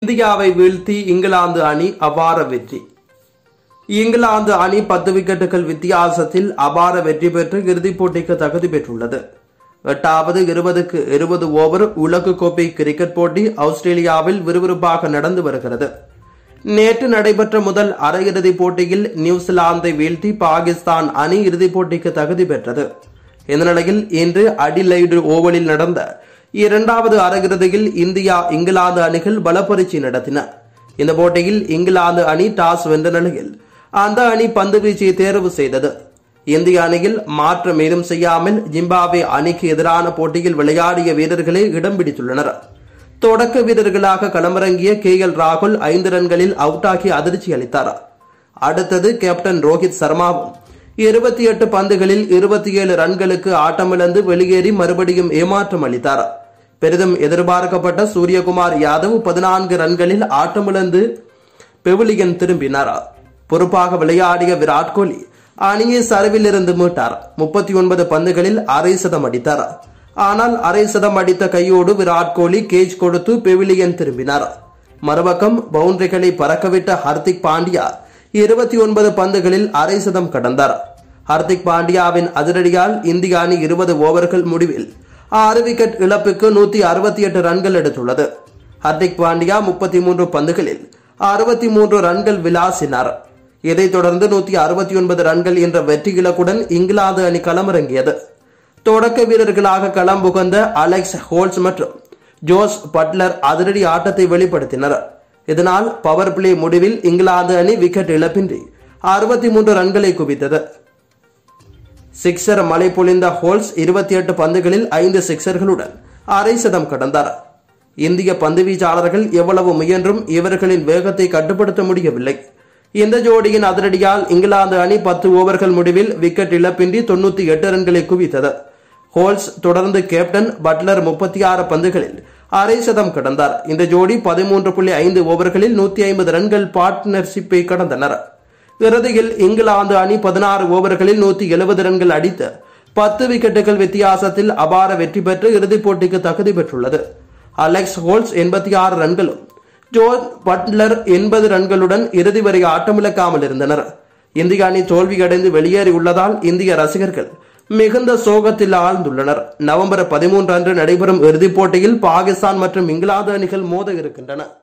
இந்தியாவை வீழ்த்தி இங்கிலாந்து அணி அபார வெற்றி இங்கிலாந்து அணி பத்து விக்கெட்டுகள் வித்தியாசத்தில் அபார வெற்றி பெற்று இறுதிப் போட்டிக்கு தகுதி பெற்றுள்ளது எட்டாவது இருபதுக்கு இருபது ஓவர் உலக கோப்பை கிரிக்கெட் போட்டி ஆஸ்திரேலியாவில் விறுவிறுப்பாக நடந்து வருகிறது நேற்று நடைபெற்ற முதல் அரையிறுதிப் போட்டியில் நியூசிலாந்தை வீழ்த்தி பாகிஸ்தான் அணி இறுதிப் போட்டிக்கு தகுதி பெற்றது இந்த நிலையில் இன்று அடிலைடு ஓவலில் நடந்த இரண்டாவது அரையிறுதியில் இந்தியா இங்கிலாந்து அணிகள் பலப்பரீட்சை நடத்தின இந்த போட்டியில் இங்கிலாந்து அணி டாஸ் வென்ற நிலையில் அந்த அணி பந்து வீச்சை தேர்வு செய்தது இந்திய அணியில் மாற்றம் ஏதும் செய்யாமல் ஜிம்பாப்வே அணிக்கு எதிரான போட்டியில் விளையாடிய வீரர்களே இடம் பிடித்துள்ளனர் தொடக்க வீரர்களாக களமிறங்கிய கே எல் ராகுல் ஐந்து ரன்களில் அவுட் ஆகி அதிர்ச்சி அளித்தார் அடுத்தது கேப்டன் ரோஹித் சர்மாவும் இருபத்தி எட்டு பந்துகளில் இருபத்தி ஏழு ரன்களுக்கு ஆட்டமிழந்து வெளியேறி மறுபடியும் ஏமாற்றம் அளித்தார் பெரிதும் எதிர்பார்க்கப்பட்ட சூரியகுமார் யாதவ் பதினான்கு ரன்களில் ஆட்டமிழந்து பெவிலியன் திரும்பினார் பொறுப்பாக விளையாடிய விராட் கோலி அணியை சரிவில் இருந்து மீட்டார் முப்பத்தி ஒன்பது பந்துகளில் அரை சதம் அடித்தார் ஆனால் அரை சதம் அடித்த கையோடு விராட் கோலி கேஜ் கொடுத்து பெவிலியன் திரும்பினார் மறுபக்கம் பவுண்டரிகளை பறக்கவிட்ட ஹர்திக் பாண்டியா இருபத்தி ஒன்பது பந்துகளில் அரை சதம் கடந்தார் ஹர்திக் பாண்டியாவின் அதிரடியால் இந்திய அணி இருபது ஓவர்கள் முடிவில் ஆறு விக்கெட் இழப்புக்கு நூத்தி அறுபத்தி எட்டு ரன்கள் எடுத்துள்ளது ஹர்திக் பாண்டியா முப்பத்தி மூன்று பந்துகளில் அறுபத்தி மூன்று ரன்கள் விளாசினார் இதைத் தொடர்ந்து நூத்தி அறுபத்தி ஒன்பது ரன்கள் என்ற வெற்றி இலக்குடன் இங்கிலாந்து அணி களமிறங்கியது தொடக்க வீரர்களாக களம் புகந்த அலெக்ஸ் ஹோல்ஸ் மற்றும் ஜோஸ் பட்லர் அதிரடி ஆட்டத்தை வெளிப்படுத்தினர் இதனால் பவர் பிளே முடிவில் இங்கிலாந்து அணி விக்கெட் இழப்பின்றி அறுபத்தி மூன்று ரன்களை குவித்தது சிக்ஸர் மழை பொழிந்த ஹோல்ஸ் இருபத்தி எட்டு பந்துகளில் ஐந்து சிக்ஸர்களுடன் அரை சதம் கடந்தார் இந்திய பந்துவீச்சாளர்கள் எவ்வளவு முயன்றும் இவர்களின் வேகத்தை கட்டுப்படுத்த முடியவில்லை இந்த ஜோடியின் அதிரடியால் இங்கிலாந்து அணி பத்து ஓவர்கள் முடிவில் விக்கெட் இழப்பின்றி தொண்ணூத்தி எட்டு ரன்களை குவித்தது ஹோல்ஸ் தொடர்ந்து கேப்டன் பட்லர் முப்பத்தி ஆறு பந்துகளில் அரை சதம் கடந்தார் இந்த ஜோடி பதிமூன்று புள்ளி ஐந்து ஓவர்களில் நூத்தி ஐம்பது ரன்கள் பார்ட்னர்ஷிப்பை கடந்தனர் இறுதியில் இங்கிலாந்து அணி பதினாறு ஓவர்களில் நூத்தி எழுபது ரன்கள் அடித்து பத்து விக்கெட்டுகள் வித்தியாசத்தில் அபார வெற்றி பெற்று இறுதிப் போட்டிக்கு தகுதி பெற்றுள்ளது அலெக்ஸ் ஹோல்ஸ் எண்பத்தி ஆறு ரன்களும் ஜோன் பட்லர் எண்பது ரன்களுடன் இறுதி வரை ஆட்டமிழக்காமல் இருந்தனர் இந்திய அணி தோல்வியடைந்து வெளியேறியுள்ளதால் இந்திய ரசிகர்கள் மிகுந்த சோகத்தில் ஆழ்ந்துள்ளனர் நவம்பர் பதிமூன்று அன்று நடைபெறும் இறுதிப் போட்டியில் பாகிஸ்தான் மற்றும் இங்கிலாந்து அணிகள் மோத இருக்கின்றன